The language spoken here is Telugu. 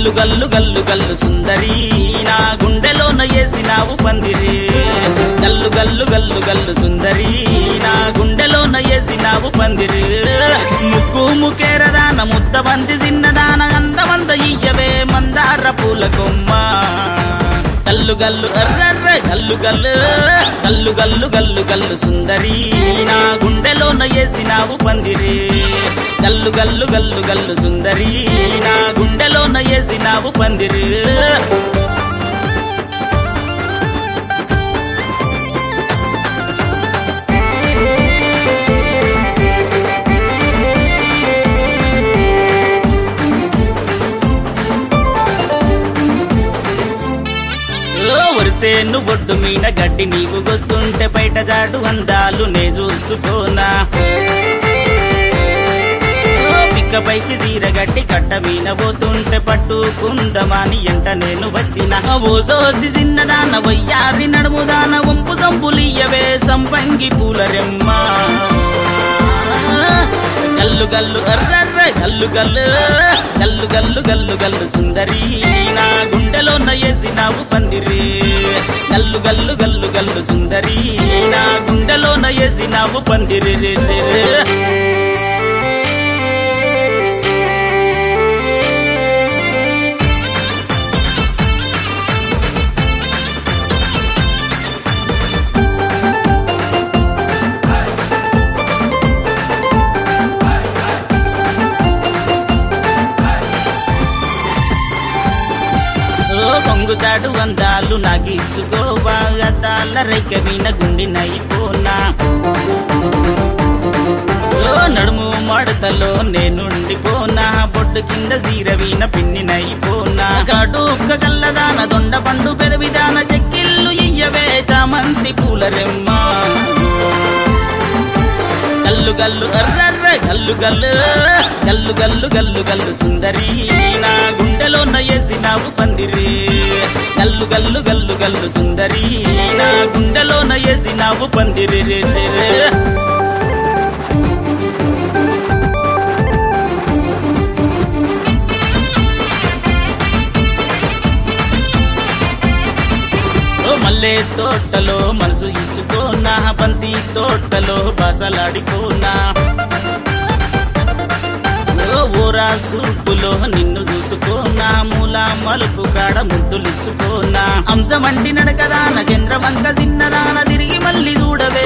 గల్లు గల్లు గల్లు గల్లు సుందరి నా గుండెలోన వేసినావు పందిరి గల్లు గల్లు గల్లు గల్లు సుందరి నా గుండెలోన వేసినావు పందిరి ముక్కు ముకేరదాన ముద్ద బంతి చిన్నదాన అందమంద ఇయ్యవే మందార పూల కొమ్మ గల్లు గల్లు అర్రర్ర గల్లు గల్లు గల్లు గల్లు గల్లు గల్లు సుందరి నా గుండెలోన వేసినావు పందిరి గల్లు గల్లు గల్లు గల్లు సుందరి నా గుండెలోన వేసినావు పందిరి ఓ వరిసేను ఒడ్డు మీన గడ్డి నీవు గొస్తుంటే బయట జాడు అందాలు నే చూసుకోనా ఓ పిక్క పైకి సీరగట్టి కట్ట మీన పోతుంటే పట్టుకుందమాని ఎంట నేను వచ్చిన ఓ సోసి చిన్నదాన వయ్యారి నడుముదాన వంపు సంపులియ్యవే సంపంగి పూల రెమ్మ గల్లు గల్లు అర్రర్ర గల్లు గల్లు గల్లు గల్లు గల్లు గల్లు సుందరి నా గుండెలో నయేసినావు పందిరి గల్లు గల్లు గల్లు గల్లు సుందరి నా గుండెలో నయేసినావు పందిరి రే రే రే. ఓ కొంగు చాటు అందాలు నాకిచ్చుకోవా అద్దాల రైక మీన గుండి నైపోనా ఓ నడుము మడతలో నేనుండిపోనా బొడ్డు కింద సీరవీన పిన్ని నైపోనా కాటు ఒక్క గల్లదాన దొండ పండు పెదవిదాన చెక్కిళ్ళు ఇయ్యవే చామంతి పూల రెమ్మ గల్లు గల్లు అర్రర్ర గల్లు గల్లు గల్లు గల్లు గల్లు గల్లు సుందరి నా గుండెలో నయేసినావు పందిరి గల్లు గల్లు గల్లు గల్లు సుందరి నా గుండెలో నయేసినావు పందిరి రే రే రే. ఓ మల్లె తోటలో మనసు ఇచ్చుకోనా బంతి తోటలో బాసలాడిపోనా ఓ ఊరా సూపులో నిన్ను చూసుకోనా మూల మలుపు కాడ ముద్దులిచ్చుకోనా అంశమంటి నడకదాన చంద్రవంక చిన్నదాన తిరిగి మళ్ళీ చూడవే